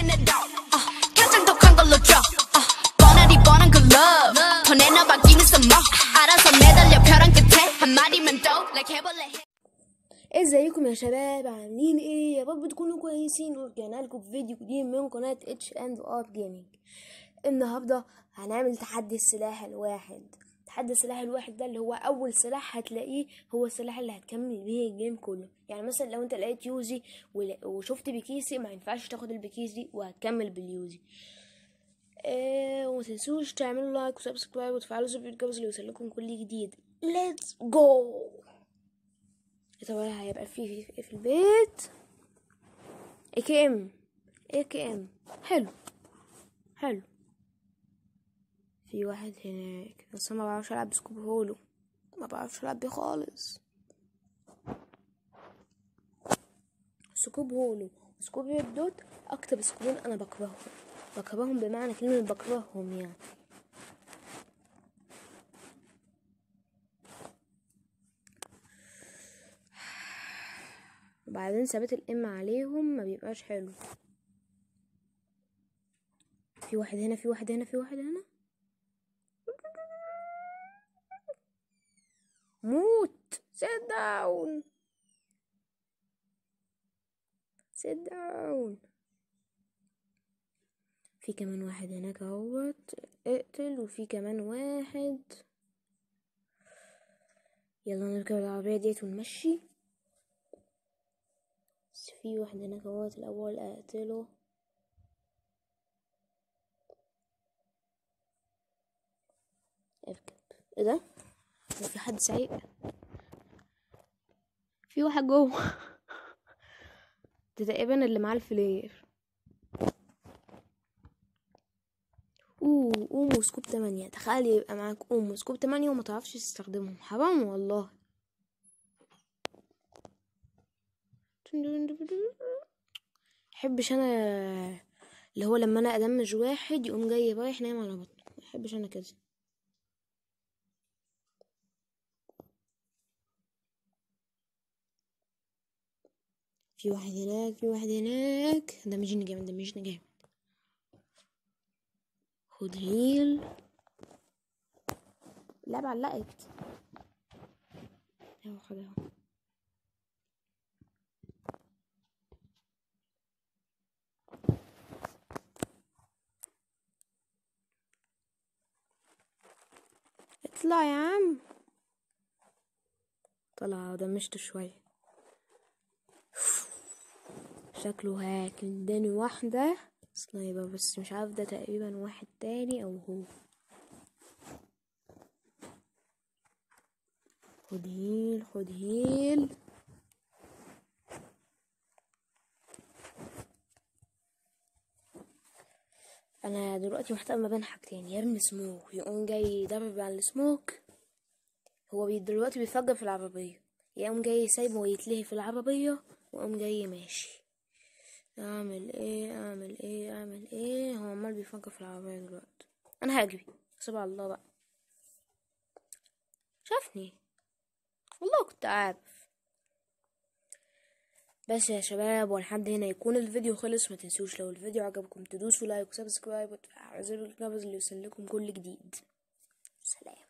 it all uh, 가장 독한 걸로 drop uh, 뻔하디 뻔한 그 love 더 내놔봐기는 some more 알아서 매달려 벼랑 끝에 한마디면 또 like 해볼래 ازيكم يا شباب عاملين ايه يا رب تكونوا كويسين ورجعنا لكم بفيديو جديد من قناة اتش اند ار جيمنج النهارده هنعمل تحدي السلاح الواحد تحدي السلاح الواحد ده اللي هو اول سلاح هتلاقيه هو السلاح اللي هتكمل بيه الجيم كله يعني مثلا لو انت لقيت يوزي ول- وشفت بكيسي ما ينفعش تاخد البكيسي وهتكمل باليوزي آه وما تنسوش تعملوا لايك وسبسكرايب وتفعلوا زر الجرس اللي يوصلكم كل جديد ليتس جو طبعا هيبقى في في, في البيت اي كي ام اي كي ام حلو حلو في واحد هناك بس أنا ما بعرفش العب بسكوب هولو ما بعرفش العب بيه خالص سكوب هولو وسكوب ريد دوت اكتر سكوبين انا بكرههم بكرههم بمعنى كلمة بكرههم يعني وبعدين ثبات الام عليهم ما بيبقاش حلو في واحد هنا في واحد هنا في واحد هنا موت sit down sit down في كمان واحد هناك اهوت اقتل وفي كمان واحد يلا نركب العربية ديت ونمشي بس في واحد هناك اهوت الاول اقتله اركب ايه ده هو في حد سايق في واحد جوه ده تقريبا اللي معاه الفلير اوه اومو سكوب تمانية تخيل يبقى معاك اومو سكوب تمانية وما تعرفش تستخدمهم حرام والله محبش انا اللي هو لما انا ادمج واحد يقوم جاي رايح نايم على بطنه محبش انا كده في واحد هناك في واحد هناك دمجني جامد دمجني جامد خد هيل اللعبة علقت اهو خد اهو اطلع يا عم طلع ودمجته شوية شكله هاكل اداني واحدة سنايبر بس مش عارف ده تقريبا واحد تاني او هو خد هيل خد هيل انا دلوقتي محتار ما بين حاجتين يا ابني سموك يقوم جاي يضرب على السموك هو بي دلوقتي بيفجر في العربية يقوم جاي سايبه ويتلهي في العربية وقوم جاي ماشي اعمل ايه اعمل ايه اعمل ايه هو عمال بيفكر في العربية دلوقتي انا هجري سيب على الله بقى شافني والله كنت عارف بس يا شباب ولحد هنا يكون الفيديو خلص ما تنسوش لو الفيديو عجبكم تدوسوا لايك وسبسكرايب وتفعلوا زر الجرس اللي يوصلكم كل جديد سلام